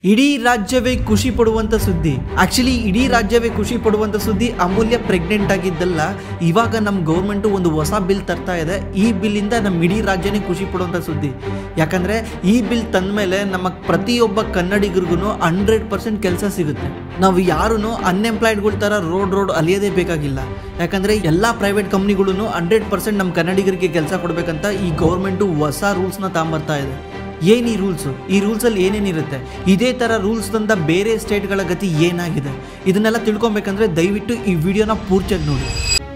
ಇಡೀ ರಾಜ್ಯವೇ ಖುಷಿ ಪಡುವಂತ ಸುದ್ದಿ ಆಕ್ಚುಲಿ ಇಡೀ ರಾಜ್ಯವೇ ಖುಷಿ ಪಡುವಂತ ಸುದ್ದಿ ಅಮೂಲ್ಯ ಪ್ರೆಗ್ನೆಂಟ್ ಆಗಿದ್ದಲ್ಲ ಇವಾಗ ನಮ್ಮ ಗೌರ್ಮೆಂಟ್ ಒಂದು ಹೊಸ ಬಿಲ್ ತರ್ತಾ ಇದೆ ಈ ಬಿಲ್ಲಿಂದ ನಮ್ಮ ಇಡೀ ರಾಜ್ಯನೇ ಖುಷಿ ಪಡುವಂತ ಸುದ್ದಿ ಯಾಕಂದ್ರೆ ಈ ಬಿಲ್ ತಂದ್ಮೇಲೆ ನಮ್ಮ ಪ್ರತಿಯೊಬ್ಬ ಕನ್ನಡಿಗರಿಗೂ ಹಂಡ್ರೆಡ್ ಪರ್ಸೆಂಟ್ ಕೆಲಸ ಸಿಗುತ್ತೆ ನಾವು ಯಾರೂ ಅನ್ಎಂಪ್ಲಾಯ್ಡ್ಗಳ ಥರ ರೋಡ್ ರೋಡ್ ಅಲಿಯೋದೇ ಬೇಕಾಗಿಲ್ಲ ಯಾಕಂದ್ರೆ ಎಲ್ಲ ಪ್ರೈವೇಟ್ ಕಂಪ್ನಿಗಳು ಹಂಡ್ರೆಡ್ ಪರ್ಸೆಂಟ್ ನಮ್ಮ ಕನ್ನಡಿಗರಿಗೆ ಕೆಲಸ ಕೊಡಬೇಕಂತ ಈ ಗೌರ್ಮೆಂಟು ಹೊಸ ರೂಲ್ಸ್ನ ತಗೊಂಬರ್ತಾ ಇದೆ ಏನು ಈ ರೂಲ್ಸು ಈ ರೂಲ್ಸಲ್ಲಿ ಏನೇನಿರುತ್ತೆ ಇದೇ ಥರ ರೂಲ್ಸ್ ತಂದ ಬೇರೆ ಸ್ಟೇಟ್ಗಳ ಗತಿ ಏನಾಗಿದೆ ಇದನ್ನೆಲ್ಲ ತಿಳ್ಕೊಬೇಕಂದ್ರೆ ದಯವಿಟ್ಟು ಈ ವಿಡಿಯೋನ ಪೂರ್ತಿಯಾಗಿ ನೋಡಿ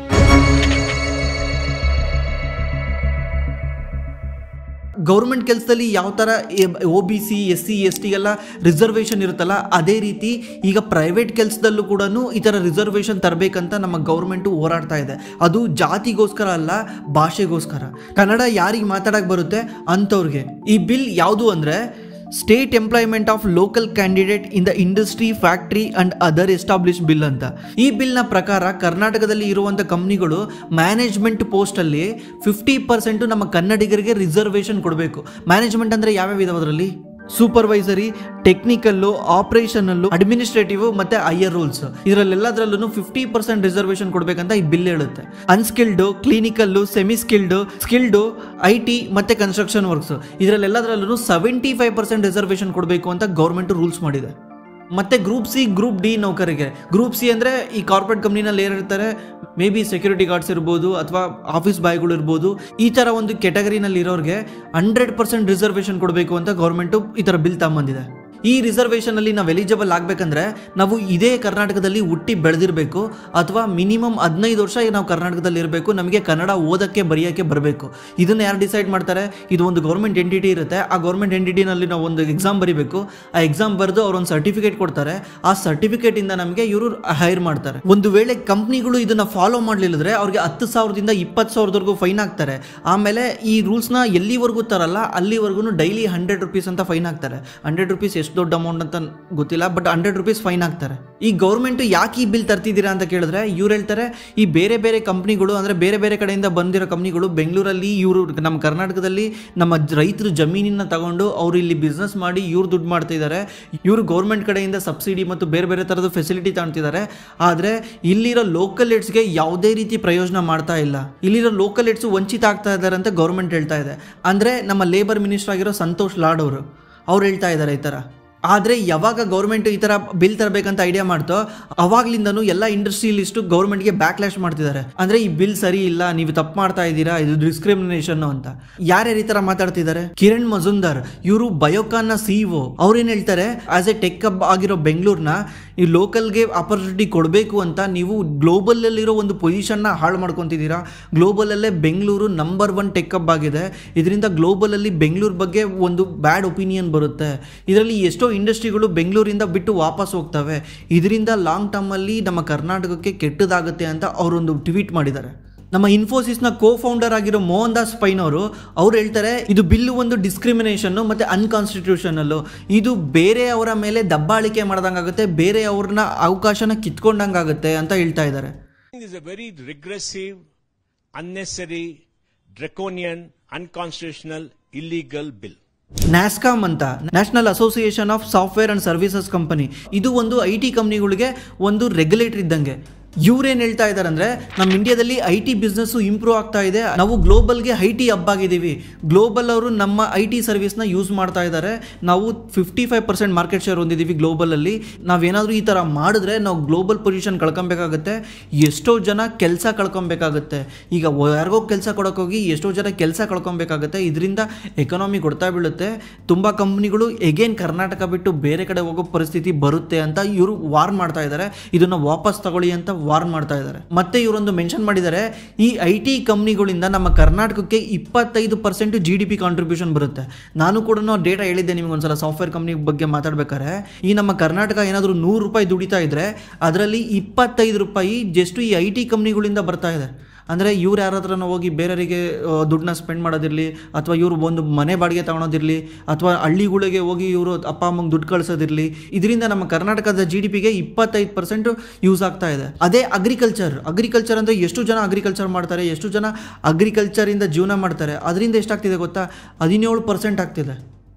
ಗೌರ್ಮೆಂಟ್ ಕೆಲಸದಲ್ಲಿ ಯಾವ ಥರ O B C S C S ಟಿಗೆಲ್ಲ ರಿಸರ್ವೇಷನ್ ಇರುತ್ತಲ್ಲ ಅದೇ ರೀತಿ ಈಗ ಪ್ರೈವೇಟ್ ಕೆಲಸದಲ್ಲೂ ಕೂಡ ಈ ಥರ ರಿಸರ್ವೇಷನ್ ತರಬೇಕಂತ ನಮ್ಮ ಗೌರ್ಮೆಂಟು ಹೋರಾಡ್ತಾ ಇದೆ ಅದು ಜಾತಿಗೋಸ್ಕರ ಅಲ್ಲ ಭಾಷೆಗೋಸ್ಕರ ಕನ್ನಡ ಯಾರಿಗೆ ಮಾತಾಡಕ್ಕೆ ಬರುತ್ತೆ ಅಂಥವ್ರಿಗೆ ಈ ಬಿಲ್ ಯಾವುದು ಅಂದರೆ state employment of local candidate in the industry factory and other establish bill ಅಂತ ಈ ಬಿಲ್ನ ಪ್ರಕಾರ ಕರ್ನಾಟಕದಲ್ಲಿ ಇರುವಂಥ ಕಂಪ್ನಿಗಳು ಮ್ಯಾನೇಜ್ಮೆಂಟ್ ಪೋಸ್ಟಲ್ಲಿ ಫಿಫ್ಟಿ ಪರ್ಸೆಂಟು ನಮ್ಮ ಕನ್ನಡಿಗರಿಗೆ ರಿಸರ್ವೇಷನ್ ಕೊಡಬೇಕು ಮ್ಯಾನೇಜ್ಮೆಂಟ್ ಅಂದರೆ ಯಾವ್ಯಾವ ಇದಾವೆ ಅದರಲ್ಲಿ ಸೂಪರ್ವೈಸರಿ ಟೆಕ್ನಿಕಲ್ಲು ಆಪರೇಷನಲ್ಲು ಅಡ್ಮಿನಿಸ್ಟ್ರೇಟಿವ್ ಮತ್ತೆ ಹೈಯರ್ ರೂಲ್ಸ್ ಇದರಲ್ಲೆಲ್ಲದರಲ್ಲೂ ಫಿಫ್ಟಿ ಪರ್ಸೆಂಟ್ ರಿಸರ್ವೇಷನ್ ಕೊಡಬೇಕಂತ ಈ ಬಿಲ್ ಹೇಳುತ್ತೆ unskilled clinical semi skilled skilled I T ಮತ್ತೆ ಕನ್ಸ್ಟ್ರಕ್ಷನ್ ವರ್ಕ್ಸ್ ಇದರಲ್ಲೆಲ್ಲದರಲ್ಲೂ ಸೆವೆಂಟಿ ಫೈವ್ ಪರ್ಸೆಂಟ್ ರಿಸರ್ವೇಷನ್ ಕೊಡಬೇಕು ಅಂತ ಗೌರ್ಮೆಂಟ್ ರೂಲ್ಸ್ ಮಾಡಿದೆ ಮತ್ತೆ ಗ್ರೂಪ್ ಸಿ ಗ್ರೂಪ್ ಡಿ ನೌಕರಿಗೆ ಗ್ರೂಪ್ ಸಿ ಅಂದರೆ ಈ ಕಾರ್ಪೊರೇಟ್ ಕಂಪ್ನಿನಲ್ಲಿ ಏನಿರ್ತಾರೆ ಮೇ ಬಿ ಸೆಕ್ಯೂರಿಟಿ ಗಾರ್ಡ್ಸ್ ಇರ್ಬೋದು ಅಥವಾ ಆಫೀಸ್ ಬಾಯ್ಗಳು ಇರ್ಬೋದು ಈ ಥರ ಒಂದು ಕೆಟಗರಿನಲ್ಲಿ ಇರೋರಿಗೆ ಹಂಡ್ರೆಡ್ ಪರ್ಸೆಂಟ್ ರಿಸರ್ವೇಷನ್ ಕೊಡಬೇಕು ಅಂತ ಗೌರ್ಮೆಂಟು ಈ ಥರ ಬಿಲ್ ತಗೊಂಬಂದಿದೆ ಈ ರಿಸರ್ವೇಷನಲ್ಲಿ ನಾವು ಎಲಿಜಿಬಲ್ ಆಗಬೇಕಂದ್ರೆ ನಾವು ಇದೇ ಕರ್ನಾಟಕದಲ್ಲಿ ಹುಟ್ಟಿ ಬೆಳೆದಿರಬೇಕು ಅಥವಾ ಮಿನಿಮಮ್ ಹದಿನೈದು ವರ್ಷ ನಾವು ಕರ್ನಾಟಕದಲ್ಲಿ ಇರಬೇಕು ನಮಗೆ ಕನ್ನಡ ಓದಕ್ಕೆ ಬರೆಯೋಕ್ಕೆ ಬರಬೇಕು ಇದನ್ನು ಯಾರು ಡಿಸೈಡ್ ಮಾಡ್ತಾರೆ ಇದು ಒಂದು ಗೌರ್ಮೆಂಟ್ ಎಂಟಿಟಿ ಇರುತ್ತೆ ಆ ಗೌರ್ಮೆಂಟ್ ಎಂಟಿಟಿನಲ್ಲಿ ನಾವು ಒಂದು ಎಕ್ಸಾಮ್ ಬರೀಬೇಕು ಆ ಎಕ್ಸಾಮ್ ಬರೆದು ಅವ್ರು ಒಂದು ಸರ್ಟಿಫಿಕೇಟ್ ಕೊಡ್ತಾರೆ ಆ ಸರ್ಟಿಫಿಕೇಟಿಂದ ನಮಗೆ ಇವರು ಹೈರ್ ಮಾಡ್ತಾರೆ ಒಂದು ವೇಳೆ ಕಂಪ್ನಿಗಳು ಇದನ್ನು ಫಾಲೋ ಮಾಡಲಿಲ್ಲದ್ರೆ ಅವ್ರಿಗೆ ಹತ್ತು ಸಾವಿರದಿಂದ ಇಪ್ಪತ್ತು ಸಾವಿರದವರೆಗೂ ಫೈನ್ ಹಾಕ್ತಾರೆ ಆಮೇಲೆ ಈ ರೂಲ್ಸ್ನ ಎಲ್ಲಿವರೆಗೂ ತರಲ್ಲ ಅಲ್ಲಿವರೆಗೂ ಡೈಲಿ ಹಂಡ್ರೆಡ್ ರುಪೀಸ್ ಅಂತ ಫೈನ್ ಹಾಕ್ತಾರೆ ಹಂಡ್ರೆಡ್ ರುಪೀಸ್ ಎಷ್ಟು ದೊಡ್ಡ ಅಮೌಂಟ್ ಅಂತ ಗೊತ್ತಿಲ್ಲ ಬಟ್ ಹಂಡ್ರೆಡ್ ರುಪೀಸ್ ಫೈನ್ ಹಾಕ್ತಾರೆ ಈ ಗೌರ್ಮೆಂಟ್ ಯಾಕೆ ಈ ಬಿಲ್ ತರ್ತಿದ್ದೀರಾ ಅಂತ ಕೇಳಿದ್ರೆ ಇವ್ರು ಹೇಳ್ತಾರೆ ಈ ಬೇರೆ ಬೇರೆ ಕಂಪ್ನಿಗಳು ಅಂದರೆ ಬೇರೆ ಬೇರೆ ಕಡೆಯಿಂದ ಬಂದಿರೋ ಕಂಪ್ನಿಗಳು ಬೆಂಗಳೂರಲ್ಲಿ ಇವರು ನಮ್ಮ ಕರ್ನಾಟಕದಲ್ಲಿ ನಮ್ಮ ಜ- ರೈತರು ಜಮೀನಿನ ತಗೊಂಡು ಅವರು ಇಲ್ಲಿ ಬಿಸ್ನೆಸ್ ಮಾಡಿ ಇವ್ರು ದುಡ್ಡು ಮಾಡ್ತಾ ಇದ್ದಾರೆ ಇವರು ಗೌರ್ಮೆಂಟ್ ಕಡೆಯಿಂದ ಸಬ್ಸಿಡಿ ಮತ್ತು ಬೇರೆ ಬೇರೆ ಥರದ ಫೆಸಿಲಿಟಿ ತಗೊಳ್ತಿದ್ದಾರೆ ಆದರೆ ಇಲ್ಲಿರೋ ಲೋಕಲ್ ಏಡ್ಸ್ಗೆ ಯಾವುದೇ ರೀತಿ ಪ್ರಯೋಜನ ಮಾಡ್ತಾ ಇಲ್ಲ ಇಲ್ಲಿರೋ ಲೋಕಲ್ ಏಡ್ಸ್ ವಂಚಿತ ಆಗ್ತಾ ಇದ್ದಾರೆ ಅಂತ ಗೌರ್ಮೆಂಟ್ ಹೇಳ್ತಾ ಇದೆ ಅಂದರೆ ನಮ್ಮ ಲೇಬರ್ ಮಿನಿಸ್ಟರ್ ಆಗಿರೋ ಸಂತೋಷ್ ಲಾಡ್ ಅವರು ಅವ್ರು ಹೇಳ್ತಾ ಇದ್ದಾರೆ ಈ ಥರ ಆದರೆ ಯಾವಾಗ ಗೌರ್ಮೆಂಟ್ ಈ ಥರ ಬಿಲ್ ತರಬೇಕಂತ ಐಡಿಯಾ ಮಾಡ್ತೋ ಅವಾಗ್ಲಿಂದನೂ ಎಲ್ಲ ಇಂಡಸ್ಟ್ರಿಯಲಿಸ್ಟು ಗೌರ್ಮೆಂಟ್ಗೆ ಬ್ಯಾಕ್ಲಾಶ್ ಮಾಡ್ತಿದ್ದಾರೆ ಅಂದರೆ ಈ ಬಿಲ್ ಸರಿ ಇಲ್ಲ ನೀವು ತಪ್ಪು ಮಾಡ್ತಾ ಇದ್ದೀರಾ ಇದು ಡಿಸ್ಕ್ರಿಮಿನೇಷನ್ ಅಂತ ಯಾರ್ಯಾರು ಈ ಥರ ಮಾತಾಡ್ತಿದ್ದಾರೆ ಕಿರಣ್ ಮಜುಂದಾರ್ ಇವರು ಬಯೋಕಾನ್ನ ಸಿಇಒ ಅವ್ರೇನು ಹೇಳ್ತಾರೆ ಆಸ್ ಎ ಟೆಕ್ ಹಬ್ ಆಗಿರೋ ಬೆಂಗಳೂರಿನ ಈ ಲೋಕಲ್ಗೆ ಆಪರ್ಚುನಿಟಿ ಕೊಡಬೇಕು ಅಂತ ನೀವು ಗ್ಲೋಬಲಲ್ಲಿರೋ ಒಂದು ಪೊಸಿಷನ್ನ ಹಾಳು ಮಾಡ್ಕೊತಿದ್ದೀರಾ ಗ್ಲೋಬಲಲ್ಲೇ Bengaluru number one tech hub ಆಗಿದೆ ಇದರಿಂದ ಗ್ಲೋಬಲಲ್ಲಿ ಬೆಂಗಳೂರು ಬಗ್ಗೆ ಒಂದು ಬ್ಯಾಡ್ ಒಪಿನಿಯನ್ ಬರುತ್ತೆ ಇದರಲ್ಲಿ ಎಷ್ಟೋ ಇಂಡಸ್ಟ್ರಿಗಳು ಬೆಂಗಳೂರಿಂದ ಬಿಟ್ಟು ವಾಪಸ್ ಹೋಗ್ತವೆ ಇದರಿಂದ ಲಾಂಗ್ ಟರ್ಮಲ್ಲಿ ನಮ್ಮ ಕರ್ನಾಟಕಕ್ಕೆ ಕೆಟ್ಟದಾಗುತ್ತೆ ಅಂತ ಅವರೊಂದು ಟ್ವೀಟ್ ಮಾಡಿದ್ದಾರೆ ನಮ್ಮ ಇನ್ಫೋಸಿಸ್ನ ಕೋ ಫೌಂಡರ್ ಆಗಿರೋ ಮೋಹನ್ ದಾಸ್ ಪೈನ್ ಅವರು ಅವ್ರು ಹೇಳ್ತಾರೆ ಇದು ಬಿಲ್ಲು ಒಂದು ಡಿಸ್ಕ್ರಿಮಿನೇಷನ್ನು ಮತ್ತು ಅನ್ಕಾನ್ಸ್ಟಿಟ್ಯೂಷನಲ್ಲು ಇದು ಬೇರೆಯವರ ಮೇಲೆ ದಬ್ಬಾಳಿಕೆ ಮಾಡ್ದಂಗಾಗುತ್ತೆ ಬೇರೆಯವ್ರನ್ನ ಅವಕಾಶನ ಕಿತ್ಕೊಂಡಂಗಾಗುತ್ತೆ ಅಂತ ಹೇಳ್ತಾ ಇದ್ದಾರೆ This is a very regressive, unnecessary, draconian, unconstitutional, illegal bill. NASSCOM ಅಂತ national association of software and services company ಇದು ಒಂದು ಐ ಟಿ ಕಂಪ್ನಿಗಳಿಗೆ ಒಂದು ರೆಗ್ಯುಲೇಟರ್ ಇದ್ದಂಗೆ ಇವ್ರೇನು ಹೇಳ್ತಾ ಇದ್ದಾರೆ ಅಂದರೆ ನಮ್ಮ ಇಂಡಿಯಾದಲ್ಲಿ ಐ ಟಿ ಬಿಸ್ನೆಸ್ಸು ಇಂಪ್ರೂವ್ ಆಗ್ತಾ ಇದೆ ನಾವು ಗ್ಲೋಬಲ್ಗೆ ಐ ಟಿ ಹಬ್ ಆಗಿದ್ದೀವಿ ಗ್ಲೋಬಲ್ ಅವರು ನಮ್ಮ ಐ ಟಿ ಸರ್ವಿಸ್ನ ಯೂಸ್ ಮಾಡ್ತಾ ಇದ್ದಾರೆ ನಾವು fifty five percent market share ಹೊಂದಿದ್ದೀವಿ ಗ್ಲೋಬಲಲ್ಲಿ ನಾವೇನಾದರೂ ಈ ಥರ ಮಾಡಿದ್ರೆ ನಾವು ಗ್ಲೋಬಲ್ ಪೊಸಿಷನ್ ಕಳ್ಕೊಬೇಕಾಗುತ್ತೆ ಎಷ್ಟೋ ಜನ ಕೆಲಸ ಕಳ್ಕೊಬೇಕಾಗುತ್ತೆ ಈಗ ಯಾರಿಗೋ ಕೆಲಸ ಕೊಡೋಕ್ಕೋಗಿ ಎಷ್ಟೋ ಜನ ಕೆಲಸ ಕಳ್ಕೊಬೇಕಾಗುತ್ತೆ ಇದರಿಂದ ಎಕನಾಮಿ ಕೊಡ್ತಾ ಬೀಳುತ್ತೆ ತುಂಬ ಕಂಪ್ನಿಗಳು ಎಗೇನ್ ಕರ್ನಾಟಕ ಬಿಟ್ಟು ಬೇರೆ ಕಡೆ ಹೋಗೋ ಪರಿಸ್ಥಿತಿ ಬರುತ್ತೆ ಅಂತ ಇವರು ವಾರ್ನ್ ಮಾಡ್ತಾ ಇದ್ದಾರೆ ಇದನ್ನು ವಾಪಸ್ ತಗೊಳ್ಳಿ ಅಂತ ವಾರ್ನ್ ಮಾಡ್ತಾ ಇದ್ದಾರೆ ಮತ್ತೆ ಇವರೊಂದು ಮೆನ್ಷನ್ ಮಾಡಿದ್ದಾರೆ ಈ ಐ ಟಿ ಕಂಪ್ನಿಗಳಿಂದ ನಮ್ಮ ಕರ್ನಾಟಕಕ್ಕೆ ಇಪ್ಪತ್ತೈದು percent G D P contribution ಬರುತ್ತೆ ನಾನು ಕೂಡ ಡೇಟಾ ಹೇಳಿದ್ದೆ ನಿಮ್ಗೆ ಒಂದ್ಸಲ ಸಾಫ್ಟ್ವೇರ್ ಕಂಪ್ನಿ ಬಗ್ಗೆ ಮಾತಾಡ್ಬೇಕಾದ್ರೆ ಈ ನಮ್ಮ ಕರ್ನಾಟಕ ಏನಾದರೂ ನೂರು ರೂಪಾಯಿ ದುಡಿತಾ ಇದ್ರೆ ಅದರಲ್ಲಿ ಇಪ್ಪತ್ತೈದು ರೂಪಾಯಿ ಜಸ್ಟ್ ಈ ಐ ಟಿ ಕಂಪ್ನಿಗಳಿಂದ ಬರ್ತಾ ಇದೆ ಅಂದರೆ ಇವ್ರು ಯಾರ ಹತ್ರನ ಹೋಗಿ ಬೇರೆಯವರಿಗೆ ಆ, ದುಡ್ಡನ್ನ ಸ್ಪೆಂಡ್ ಮಾಡೋದಿರಲಿ ಅಥವಾ ಇವರು ಒಂದು ಮನೆ ಬಾಡಿಗೆ ತಗೊಳೋದಿರಲಿ ಅಥವಾ ಹಳ್ಳಿಗಳಿಗೆ ಹೋಗಿ ಇವರು ಅಪ್ಪ ಅಮ್ಮಂಗೆ ದುಡ್ಡು ಕಳಿಸೋದಿರಲಿ ಇದರಿಂದ ನಮ್ಮ ಕರ್ನಾಟಕದ ಜಿ ಡಿ ಪಿಗೆ ಇಪ್ಪತ್ತೈದು ಪರ್ಸೆಂಟ್ ಯೂಸ್ ಆಗ್ತಾ ಇದೆ ಅದೇ ಅಗ್ರಿಕಲ್ಚರ್ ಅಗ್ರಿಕಲ್ಚರ್ ಅಂದರೆ ಎಷ್ಟು ಜನ ಅಗ್ರಿಕಲ್ಚರ್ ಮಾಡ್ತಾರೆ ಎಷ್ಟು ಜನ ಅಗ್ರಿಕಲ್ಚರಿಂದ ಜೀವನ ಮಾಡ್ತಾರೆ ಅದರಿಂದ ಎಷ್ಟಾಗ್ತಿದೆ ಗೊತ್ತಾ ಹದಿನೇಳು ಪರ್ಸೆಂಟ್ ಆಗ್ತಿದೆ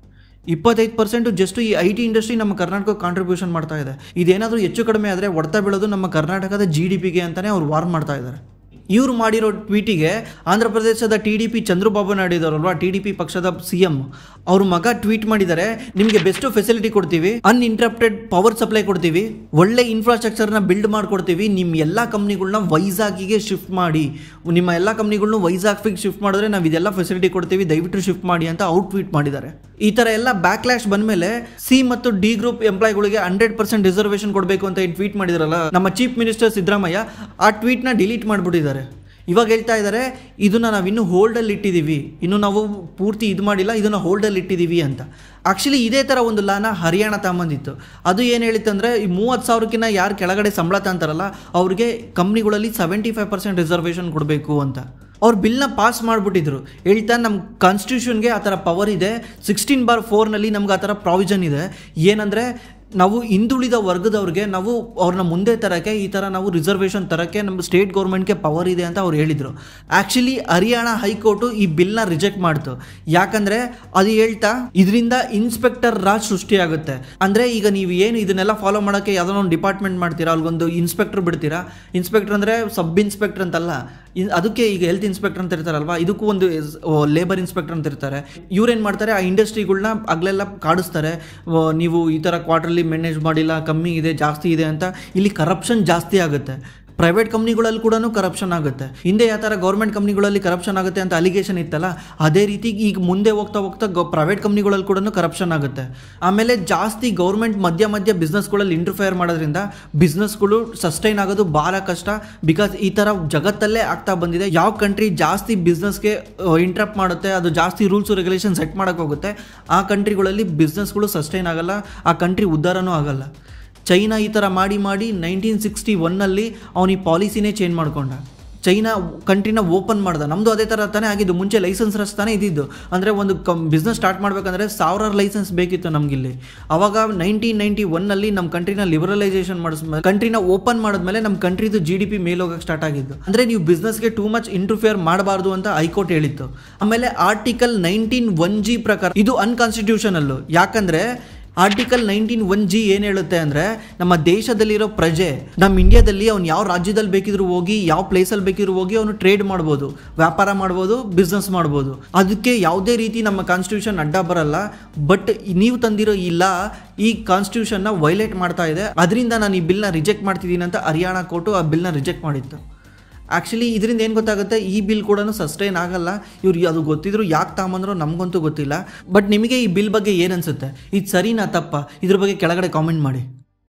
ಇಪ್ಪತ್ತೈದು ಪರ್ಸೆಂಟ್ ಜಸ್ಟ್ ಈ ಐ ಟಿ ಇಂಡಸ್ಟ್ರಿ ನಮ್ಮ ಕರ್ನಾಟಕ ಕಾಂಟ್ರಿಬ್ಯೂಷನ್ ಮಾಡ್ತಾ ಇದೆ ಇದೇನಾದರೂ ಹೆಚ್ಚು ಕಡಿಮೆ ಆದರೆ ಹೊಡ್ತಾ ಬೀಳೋದು ನಮ್ಮ ಕರ್ನಾಟಕದ ಜಿ ಡಿ ಪಿಗೆ ಅಂತಲೇ ಅವ್ರು ವಾರ್ನ್ ಮಾಡ್ತಾ ಇದ್ದಾರೆ ಇವ್ರು ಮಾಡಿರೋ ಟ್ವೀಟಿಗೆ ಆಂಧ್ರ ಪ್ರದೇಶದ T D P Chandrababu Naidu ಇದಾರಲ್ವಾ ಟಿ ಡಿ ಪಿ ಪಕ್ಷದ ಸಿ ಎಂ ಅವ್ರ ಮಗ ಟ್ವೀಟ್ ಮಾಡಿದ್ದಾರೆ ನಿಮಗೆ ಬೆಸ್ಟ್ ಫೆಸಿಲಿಟಿ ಕೊಡ್ತೀವಿ ಅನ್ಇಂಟರಪ್ಟೆಡ್ ಪವರ್ ಸಪ್ಲೈ ಕೊಡ್ತೀವಿ ಒಳ್ಳೆ ಇನ್ಫ್ರಾಸ್ಟ್ರಕ್ಚರ್ನ ಬಿಲ್ಡ್ ಮಾಡ್ಕೊಡ್ತೀವಿ ನಿಮ್ಮ ಎಲ್ಲ ಕಂಪ್ನಿಗಳನ್ನ ವೈಜಾಗಿಗೆ ಶಿಫ್ಟ್ ಮಾಡಿ ನಿಮ್ಮ ಎಲ್ಲ ಕಂಪ್ನಿಗಳ್ನು ವೈಜಾಗಿಗೆ ಶಿಫ್ಟ್ ಮಾಡಿದ್ರೆ ನಾವು ಇದೆಲ್ಲ ಫೆಸಿಲಿಟಿ ಕೊಡ್ತೀವಿ ದಯವಿಟ್ಟು ಶಿಫ್ಟ್ ಮಾಡಿ ಅಂತ ಔಟ್ ಟ್ವೀಟ್ ಮಾಡಿದ್ದಾರೆ ಈ ಥರ ಎಲ್ಲ ಬ್ಯಾಕ್ಲ್ಯಾಶ್ ಬಂದಮೇಲೆ ಸಿ ಮತ್ತು ಡಿ ಗ್ರೂಪ್ ಎಂಪ್ಲಾಯ್ಗಳಿಗೆ ಹಂಡ್ರೆಡ್ ಪರ್ಸೆಂಟ್ ರಿಸರ್ವೇಷನ್ ಕೊಡಬೇಕು ಅಂತ ಏನು ಟ್ವೀಟ್ ಮಾಡಿದಾರಲ್ಲ ನಮ್ಮ ಚೀಫ್ ಮಿನಿಸ್ಟರ್ ಸಿದ್ದರಾಮಯ್ಯ ಆ ಟ್ವೀಟ್ನ ಡಿಲೀಟ್ ಮಾಡಿಬಿಟ್ಟಿದ್ದಾರೆ ಇವಾಗ ಹೇಳ್ತಾ ಇದ್ದಾರೆ ಇದನ್ನು ನಾವು ಇನ್ನೂ ಹೋಲ್ಡಲ್ಲಿ ಇಟ್ಟಿದ್ದೀವಿ ಇನ್ನು ನಾವು ಪೂರ್ತಿ ಇದು ಮಾಡಿಲ್ಲ ಇದನ್ನು ಹೋಲ್ಡಲ್ಲಿ ಇಟ್ಟಿದ್ದೀವಿ ಅಂತ ಆ್ಯಕ್ಚುಲಿ ಇದೇ ಥರ ಒಂದು ಲಾನ ಹರಿಯಾಣ ತಗೊಂಬಂದಿತ್ತು ಅದು ಏನು ಹೇಳಿತ್ತಂದರೆ ಈ ಮೂವತ್ತು ಸಾವಿರಕ್ಕಿಂತ ಯಾರು ಕೆಳಗಡೆ ಸಂಬಳ ತಂತಾರಲ್ಲ ಅವ್ರಿಗೆ ಕಂಪ್ನಿಗಳಲ್ಲಿ ಸೆವೆಂಟಿ ಫೈವ್ ಪರ್ಸೆಂಟ್ ರಿಸರ್ವೇಷನ್ ಕೊಡಬೇಕು ಅಂತ ಅವ್ರು ಬಿಲ್ನ ಪಾಸ್ ಮಾಡಿಬಿಟ್ಟಿದ್ರು ಹೇಳ್ತಾ ನಮ್ಮ ಕಾನ್ಸ್ಟಿಟ್ಯೂಷನ್ಗೆ ಆ ಥರ ಪವರ್ ಇದೆ ಸಿಕ್ಸ್ಟೀನ್ ಬಾರ್ ಫೋರ್ನಲ್ಲಿ ನಮ್ಗೆ ಆ ಥರ ಪ್ರಾವಿಷನ್ ಇದೆ ಏನಂದರೆ ನಾವು ಹಿಂದುಳಿದ ವರ್ಗದವ್ರಿಗೆ ನಾವು ಅವ್ರನ್ನ ಮುಂದೆ ತರೋಕ್ಕೆ ಈ ಥರ ನಾವು ರಿಸರ್ವೇಷನ್ ತರೋಕ್ಕೆ ನಮ್ಮ ಸ್ಟೇಟ್ ಗೌರ್ಮೆಂಟ್ಗೆ ಪವರ್ ಇದೆ ಅಂತ ಅವ್ರು ಹೇಳಿದರು ಆ್ಯಕ್ಚುಲಿ ಹರಿಯಾಣ ಹೈಕೋರ್ಟು ಈ ಬಿಲ್ನ ರಿಜೆಕ್ಟ್ ಮಾಡ್ತು ಯಾಕಂದರೆ ಅದು ಹೇಳ್ತಾ ಇದರಿಂದ ಇನ್ಸ್ಪೆಕ್ಟರ್ ರಾಜ್ ಸೃಷ್ಟಿಯಾಗುತ್ತೆ ಅಂದರೆ ಈಗ ನೀವು ಏನು ಇದನ್ನೆಲ್ಲ ಫಾಲೋ ಮಾಡೋಕ್ಕೆ ಯಾವುದೋ ಒಂದು ಡಿಪಾರ್ಟ್ಮೆಂಟ್ ಮಾಡ್ತೀರಾ ಅಲ್ಗೊಂದು ಇನ್ಸ್ಪೆಕ್ಟರ್ ಬಿಡ್ತೀರಾ ಇನ್ಸ್ಪೆಕ್ಟರ್ ಅಂದರೆ ಸಬ್ ಇನ್ಸ್ಪೆಕ್ಟರ್ ಅಂತಲ್ಲ ಇನ್ ಅದಕ್ಕೆ ಈಗ ಹೆಲ್ತ್ ಇನ್ಸ್ಪೆಕ್ಟರ್ ಅಂತ ಇರ್ತಾರಲ್ವಾ ಇದಕ್ಕೂ ಒಂದು ಲೇಬರ್ ಇನ್ಸ್ಪೆಕ್ಟರ್ ಅಂತ ಇರ್ತಾರೆ ಇವ್ರೇನು ಮಾಡ್ತಾರೆ ಆ ಇಂಡಸ್ಟ್ರಿಗಳ್ನ ಅಗ್ಲೆಲ್ಲ ಕಾಡಿಸ್ತಾರೆ ಓ, ನೀವು ಈ ಥರ ಕ್ವಾರ್ಟರ್ಲಿ ಮ್ಯಾನೇಜ್ ಮಾಡಿಲ್ಲ ಕಮ್ಮಿ ಇದೆ ಜಾಸ್ತಿ ಇದೆ ಅಂತ ಇಲ್ಲಿ ಕರಪ್ಷನ್ ಜಾಸ್ತಿ ಆಗುತ್ತೆ ಪ್ರೈವೇಟ್ ಕಂಪ್ನಿಗಳಲ್ಲಿ ಕೂಡ ಕರಪ್ಷನ್ ಆಗುತ್ತೆ ಹಿಂದೆ ಯಾವ ಥರ ಗೌರ್ಮೆಂಟ್ ಕಂಪ್ನಿಗಳಲ್ಲಿ ಕರಪ್ಷನ್ ಆಗುತ್ತೆ ಅಂತ ಅಲಿಗೇಷನ್ ಇತ್ತಲ್ಲ ಅದೇ ರೀತಿ ಈಗ ಮುಂದೆ ಹೋಗ್ತಾ ಹೋಗ್ತಾ ಗೌ ಪ್ರೈವೇಟ್ ಕಂಪ್ನಿಗಳಲ್ಲಿ ಕೂಡ ಕರಪ್ಷನ್ ಆಗುತ್ತೆ ಆಮೇಲೆ ಜಾಸ್ತಿ ಗೌರ್ಮೆಂಟ್ ಮಧ್ಯ ಮಧ್ಯ ಬಿಸ್ನೆಸ್ಗಳಲ್ಲಿ ಇಂಟರ್ಫೇರ್ ಮಾಡೋದ್ರಿಂದ ಬಿಸ್ನೆಸ್ಗಳು ಸಸ್ಟೈನ್ ಆಗೋದು ಭಾಳ ಕಷ್ಟ ಬಿಕಾಸ್ ಈ ಥರ ಜಗತ್ತಲ್ಲೇ ಆಗ್ತಾ ಬಂದಿದೆ ಯಾವ ಕಂಟ್ರಿ ಜಾಸ್ತಿ ಬಿಸ್ನೆಸ್ಗೆ ಇಂಟ್ರಪ್ಟ್ ಮಾಡುತ್ತೆ ಅದು ಜಾಸ್ತಿ ರೂಲ್ಸ್ ರೆಗ್ಯುಲೇಷನ್ ಸೆಟ್ ಮಾಡೋಕ್ಕೆ ಹೋಗುತ್ತೆ ಆ ಕಂಟ್ರಿಗಳಲ್ಲಿ ಬಿಸ್ನೆಸ್ಗಳು ಸಸ್ಟೈನ್ ಆಗಲ್ಲ ಆ ಕಂಟ್ರಿ ಉದ್ಧಾರನೂ ಆಗಲ್ಲ ಚೈನಾ ಈ ಥರ ಮಾಡಿ ಮಾಡಿ ನೈನ್ಟೀನ್ ಸಿಕ್ಸ್ಟಿ ಒನ್ನಲ್ಲಿ ಅವನು ಈ ಪಾಲಿಸಿನೇ ಚೇಂಜ್ ಮಾಡ್ಕೊಂಡ ಚೈನಾ ಕಂಟ್ರಿನ ಓಪನ್ ಮಾಡ್ದ ನಮ್ಮದು ಅದೇ ಥರ ತಾನೇ ಆಗಿದ್ದು ಮುಂಚೆ ಲೈಸೆನ್ಸ್ ರಸ್ ತಾನೇ ಇದ್ದಿದ್ದು ಅಂದರೆ ಒಂದು ಕಮ್ ಬಿಸ್ನೆಸ್ ಸ್ಟಾರ್ಟ್ ಮಾಡಬೇಕಂದ್ರೆ ಸಾವಿರಾರು ಲೈಸೆನ್ಸ್ ಬೇಕಿತ್ತು ನಮಗಿಲ್ಲಿ ಅವಾಗ ನೈನ್ಟೀನ್ ನೈಂಟಿ ಒನ್ನಲ್ಲಿ ನಮ್ಮ ಕಂಟ್ರಿನ ಲಿಬರಲೈಸೇಷನ್ ಮಾಡಿಸ್ಮೇಲೆ ಕಂಟ್ರಿನ ಓಪನ್ ಮಾಡಿದ್ಮೇಲೆ ನಮ್ಮ ಕಂಟ್ರಿದು ಜಿ ಡಿ ಪಿ ಮೇಲೋಗಕ್ಕೆ ಸ್ಟಾರ್ಟ್ ಆಗಿದ್ದು ಅಂದರೆ ನೀವು ಬಿಸ್ನೆಸ್ಗೆ ಟೂ ಮಚ್ ಇಂಟರ್ಫಿಯರ್ ಮಾಡಬಾರ್ದು ಅಂತ ಹೈಕೋರ್ಟ್ ಹೇಳಿತ್ತು ಆಮೇಲೆ ಆರ್ಟಿಕಲ್ ನೈನ್ಟೀನ್ ಒನ್ ಜಿ ಪ್ರಕಾರ ಇದು ಅನ್ಕಾನ್ಸ್ಟಿಟ್ಯೂಷನಲ್ಲು ಯಾಕಂದರೆ ಆರ್ಟಿಕಲ್ ನೈನ್ಟೀನ್ ಒನ್ ಜಿ ಏನು ಹೇಳುತ್ತೆ ಅಂದರೆ ನಮ್ಮ ದೇಶದಲ್ಲಿರೋ ಪ್ರಜೆ ನಮ್ಮ ಇಂಡಿಯಾದಲ್ಲಿ ಅವ್ನು ಯಾವ ರಾಜ್ಯದಲ್ಲಿ ಬೇಕಿದ್ರು ಹೋಗಿ ಯಾವ ಪ್ಲೇಸಲ್ಲಿ ಬೇಕಿದ್ರು ಹೋಗಿ ಅವನು ಟ್ರೇಡ್ ಮಾಡ್ಬೋದು ವ್ಯಾಪಾರ ಮಾಡ್ಬೋದು ಬಿಸ್ನೆಸ್ ಮಾಡ್ಬೋದು ಅದಕ್ಕೆ ಯಾವುದೇ ರೀತಿ ನಮ್ಮ ಕಾನ್ಸ್ಟಿಟ್ಯೂಷನ್ ಅಡ್ಡ ಬರಲ್ಲ ಬಟ್ ನೀವು ತಂದಿರೋ ಈ ಲಾ ಈ ಕಾನ್ಸ್ಟಿಟ್ಯೂಷನ್ನ ವೈಲೇಟ್ ಮಾಡ್ತಾ ಇದೆ ಅದರಿಂದ ನಾನು ಈ ಬಿಲ್ನ ರಿಜೆಕ್ಟ್ ಮಾಡ್ತಿದ್ದೀನಿ ಅಂತ ಹರಿಯಾಣ ಕೋರ್ಟು ಆ ಬಿಲ್ನ ರಿಜೆಕ್ಟ್ ಮಾಡಿತ್ತು ಆ್ಯಕ್ಚುಲಿ ಇದರಿಂದ ಏನು ಗೊತ್ತಾಗುತ್ತೆ ಈ ಬಿಲ್ ಕೂಡ ಸಸ್ಟೈನ್ ಆಗಲ್ಲ ಇವ್ರಿಗೆ ಅದು ಗೊತ್ತಿದ್ರು ಯಾಕೆ ತಗೊಂಬಂದ್ರೋ ನಮಗಂತೂ ಗೊತ್ತಿಲ್ಲ ಬಟ್ ನಿಮಗೆ ಈ ಬಿಲ್ ಬಗ್ಗೆ ಏನು ಅನಿಸುತ್ತೆ ಇದು ಸರಿನಾ ತಪ್ಪ ಇದ್ರ ಬಗ್ಗೆ ಕೆಳಗಡೆ ಕಾಮೆಂಟ್ ಮಾಡಿ